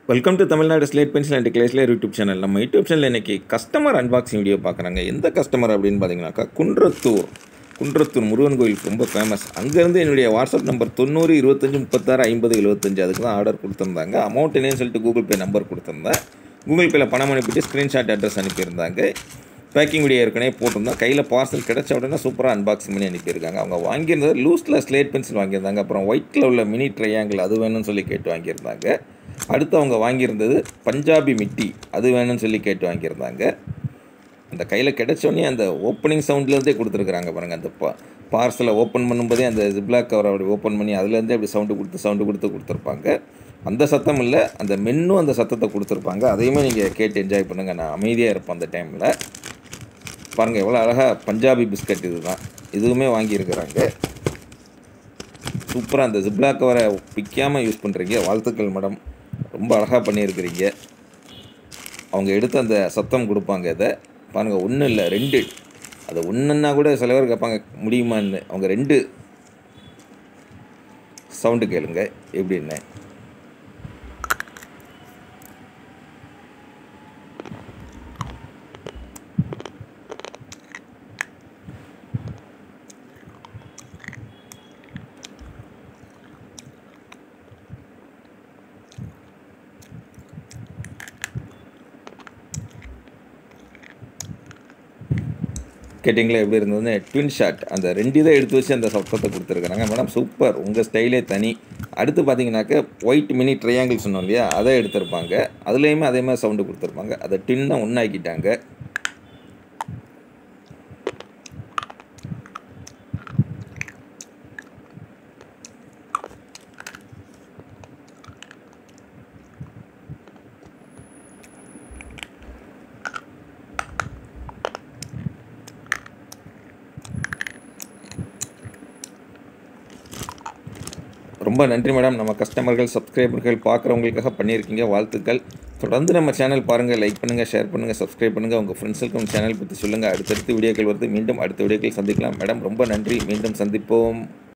welcome to Tamil Nadu slate pencil and கிளேஸ்லேர் YouTube channel நம்ம YouTube channel இன்னைக்கு கஸ்டமர் அன்பாக்சிங் வீடியோ பார்க்குறாங்க எந்த கஸ்டமர் அப்படின்னு பார்த்தீங்கன்னாக்கா குன்றத்தூர் குன்றத்தூர் முருகன் கோயில் ரொம்ப ஃபேமஸ் அங்கேருந்து என்னுடைய வாட்ஸ்அப் நம்பர் தொண்ணூறு இருபத்தஞ்சி முப்பத்தாறு ஐம்பது எழுபத்தஞ்சு அதுக்கு தான் ஆர்டர் கொடுத்துருந்தாங்க அமௌண்ட் என்னன்னு சொல்லிட்டு கூகுள் பே நம்பர் கொடுத்துருந்தேன் கூகுள் பேயில் பணம் அனுப்பிட்டு ஸ்க்ரீன்ஷாட் அட்ரஸ் அனுப்பியிருந்தாங்க பேக்கிங் வீடியோ ஏற்கனவே போட்டிருந்தோம் கையில் பார்சல் கிடைச்ச உடனே சூப்பராக அன்பாக்சிங் பண்ணி அனுப்பியிருக்காங்க அவங்க வாங்கியிருந்தது லூஸில் ஸ்லேட் பென்சில் வாங்கியிருந்தாங்க அப்புறம் ஒயிட்டில் உள்ள மினி ட்ரையாங்கிள் அது வேணும்னு சொல்லி கேட்டு வாங்கியிருந்தாங்க அடுத்து அவங்க வாங்கியிருந்தது பஞ்சாபி மிட்டி அது வேணும்னு சொல்லி கேட்டு வாங்கியிருந்தாங்க அந்த கையில் கிடைச்சோடனே அந்த ஓப்பனிங் சவுண்ட்லேருந்தே கொடுத்துருக்குறாங்க பாருங்கள் அந்த பா பார்சலை ஓப்பன் பண்ணும்போதே அந்த ஜிப்லாக் கவர் அப்படி ஓப்பன் பண்ணி அதுலேருந்தே அப்படி சவுண்டு கொடுத்து சவுண்டு கொடுத்து கொடுத்துருப்பாங்க அந்த சத்தம் இல்லை அந்த மென்னும் அந்த சத்தத்தை கொடுத்துருப்பாங்க அதையுமே நீங்கள் கேட்டு என்ஜாய் பண்ணுங்கள் நான் அமைதியாக இருப்பேன் அந்த டைமில் பாருங்கள் எவ்வளோ அழகாக பஞ்சாபி பிஸ்கட் இது தான் இதுவுமே வாங்கியிருக்கிறாங்க சூப்பராக அந்த ஜிப்லாக் கவரை பிக்காமல் யூஸ் பண்ணுறீங்க வாழ்த்துக்கள் மேடம் ரொம்ப அழகாக பண்ணியிருக்கிறீங்க அவங்க எடுத்து அந்த சத்தம் கொடுப்பாங்க இதை பாருங்கள் ஒன்றும் இல்லை ரெண்டு அது ஒன்றுன்னா கூட சில பேர் கேட்பாங்க முடியுமான்னு அவங்க ரெண்டு சவுண்டு கேளுங்க எப்படின்னு கேட்டிங்களா எப்படி இருந்ததுன்னு ட்வின் ஷாட் அந்த ரெண்டு இதை எடுத்து வச்சு அந்த சத்தத்தை கொடுத்துருக்குறாங்க மேடம் சூப்பர் உங்கள் ஸ்டைலே தனி அடுத்து பார்த்தீங்கன்னாக்க ஒயிட் மினி ட்ரையாங்கிள் சொன்னோம் இல்லையா அதை எடுத்திருப்பாங்க அதுலேயுமே அதே மாதிரி சவுண்டு கொடுத்துருப்பாங்க அதை டின்னை ஒன்றாக்கிட்டாங்க ரொம்ப நன்றி மேடம் நம்ம கஸ்டமர்கள் சப்ஸ்கிரைபர்கள் பார்க்குறவங்களுக்காக பண்ணியிருக்கீங்க வாழ்த்துக்கள் தொடர்ந்து நம்ம சேனல் பாருங்கள் லைக் பண்ணுங்கள் ஷேர் பண்ணுங்கள் சப்ஸ்கிரைப் பண்ணுங்கள் உங்கள் ஃப்ரெண்ட்ஸுக்கு உங்கள் சேனல் பற்றி சொல்லுங்கள் அடுத்தடுத்து வீடியோக்கள் வருது மீண்டும் அடுத்த வீடியோக்கள் சந்திக்கலாம் மேடம் ரொம்ப நன்றி மீண்டும் சந்திப்போம்